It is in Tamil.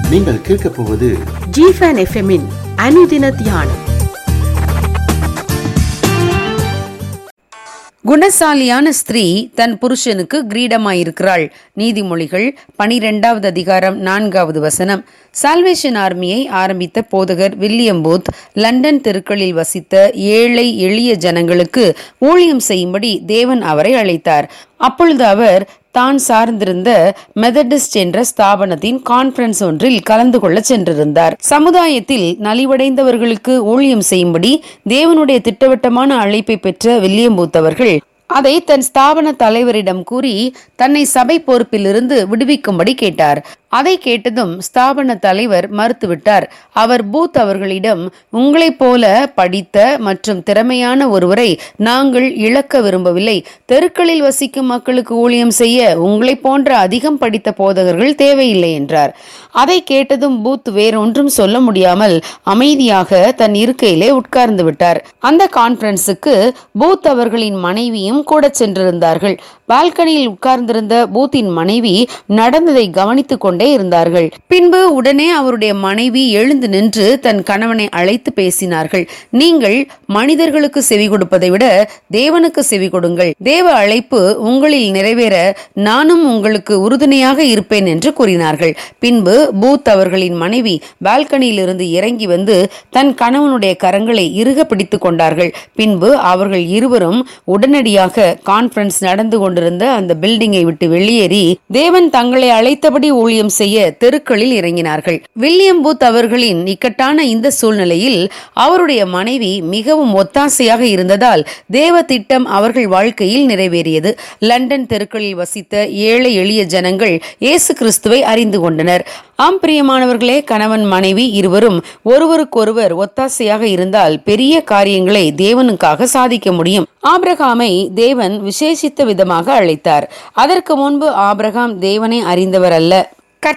நீங்கள் கேட்கப் போவது ஜிஃபன் எஃப்எம்மின் அனுதின தியானம் குணசாலியான ஸ்திரீ தன் புருஷனுக்கு கிரீடமாயிருக்கிறாள் நீதிமொழிகள் பனிரெண்டாவது அதிகாரம் நான்காவது வசனம் சால்வேஷன் ஆர்மியை ஆரம்பித்த போதகர் வில்லியம் பூத் லண்டன் தெருக்களில் வசித்த ஏழை எளிய ஜனங்களுக்கு ஊழியம் செய்யும்படி தேவன் அவரை அழைத்தார் அப்பொழுது அவர் தான் சார்ந்திருந்த மெதடிஸ்ட் என்ற ஸ்தாபனத்தின் கான்ஃபரன்ஸ் ஒன்றில் கலந்து கொள்ள சென்றிருந்தார் சமுதாயத்தில் நலிவடைந்தவர்களுக்கு ஊழியம் செய்யும்படி தேவனுடைய திட்டவட்டமான அழைப்பை பெற்ற வில்லியம் பூத் அவர்கள் அதை தன் ஸ்தாபன தலைவரிடம் கூறி தன்னை சபை பொறுப்பிலிருந்து விடுவிக்கும்படி கேட்டார் அதை கேட்டதும் ஸ்தாபன தலைவர் மறுத்துவிட்டார் அவர் பூத் அவர்களிடம் உங்களைப் போல படித்த மற்றும் திறமையான ஒருவரை நாங்கள் இழக்க விரும்பவில்லை தெருக்களில் வசிக்கும் மக்களுக்கு ஊழியம் செய்ய உங்களைப் போன்ற அதிகம் படித்த போதகர்கள் தேவையில்லை என்றார் அதை கேட்டதும் பூத் வேறொன்றும் சொல்ல முடியாமல் அமைதியாக தன் இருக்கையிலே உட்கார்ந்து விட்டார் அந்த கான்ஃபரன்ஸுக்கு பூத் அவர்களின் மனைவியும் கூட சென்றிருந்தார்கள் பால்கனியில் உட்கார்ந்திருந்த பூத்தின் மனைவி நடந்ததை கவனித்துக் கொண்டே இருந்தார்கள் பின்பு உடனே அவருடைய மனைவி எழுந்து நின்று தன் கணவனை அழைத்து பேசினார்கள் நீங்கள் மனிதர்களுக்கு செவி கொடுப்பதை விட தேவனுக்கு செவி கொடுங்கள் தேவ அழைப்பு உங்களில் நிறைவேற நானும் உங்களுக்கு உறுதுணையாக இருப்பேன் என்று கூறினார்கள் பின்பு பூத் அவர்களின் மனைவி பால்கனியில் இருந்து இறங்கி வந்து தன் கணவனுடைய கரங்களை இறுக பிடித்துக் கொண்டார்கள் பின்பு அவர்கள் இருவரும் உடனடியாக கான்ஃபரன்ஸ் நடந்து கொண்டிருந்த அந்த பில்டிங்கை விட்டு வெளியேறி தேவன் தங்களை அழைத்தபடி ஊழியம் செய்ய தெருக்களில் இறங்கினார்கள் வில்லியம் பூத் அவர்களின் இக்கட்டான இந்த சூழ்நிலையில் அவருடைய மனைவி மிகவும் ஒத்தாசையாக இருந்ததால் தேவ திட்டம் அவர்கள் வாழ்க்கையில் நிறைவேறியது லண்டன் தெருக்களில் வசித்த ஏழை எளிய ஜனங்கள் இயேசு கிறிஸ்துவை அறிந்து கொண்டனர் ஆம் பிரியமானவர்களே கணவன் மனைவி இருவரும் ஒருவருக்கொருவர் ஒத்தாசையாக இருந்தால் பெரிய காரியங்களை தேவனுக்காக சாதிக்க முடியும் ஆபிரகாமை தேவன் விசேஷித்த விதமாக அழைத்தார் அதற்கு முன்பு ஆபிரகாம் தேவனை அறிந்தவர் அல்ல